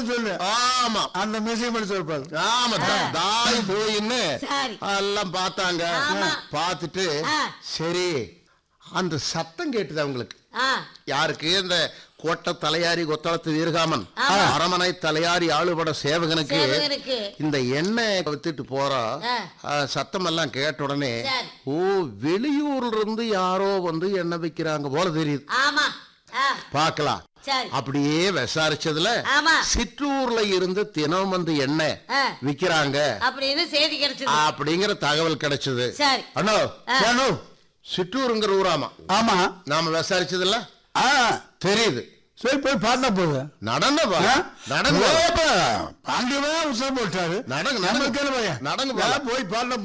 தூன்னு சொல்லு ஆமா அந்த மெசேஜ் பண்ணி சொல்பாரு ஆமா தா- தாய் தோயின்னு சரி. எல்லாம் பார்த்தாங்க ஆமா. பார்த்துட்டு ஆ. சரி அந்த சத்தம் கேட்டுது அவங்களுக்கு ஆ யாருக்கு இந்த கோட்டை தலையாரி கொத்தளத்து வீரகாமன் ஆமா. அரமனை தலையாரி ஆளுபட சேவகனுக்கு சேவகனுக்கு. இந்த எண்ணெய் வித்துட்டு போறா ஆ. சத்தம் எல்லாம் கேட்ட உடனே சரி. ஓ வெளியூர்ல இருந்து யாரோ வந்து எண்ணெய் விக்கிறாங்க போல தெரியுது ஆமா ஆ பார்க்கலாம் சரி அப்படியே விசாரிச்சதுல ஆமா. சிற்றூர்ல இருந்து தினம் வந்து எண்ணெய் ஆ. விக்கிறாங்க அப்படின்னு செய்தி கிடைச்சது அப்படிங்கிற தகவல் கிடைச்சது சரி அண்ணோ ஆ. அண்ணோ சிற்றூருங்கிற ஊராமா ஆமா நாம விசாரிச்சதுல ஆ தெரியுது சரி போய் பார்த்தா போகுது நடந்தப்பா ஆ? நடந்து ஓப்பா. பாண்டியவே உசம் போட்டாரு நடங்க, நடங்க. நம்மளுக்கு என்ன பையன்? நடங்க நான் போலாம். போய் பார்த்தா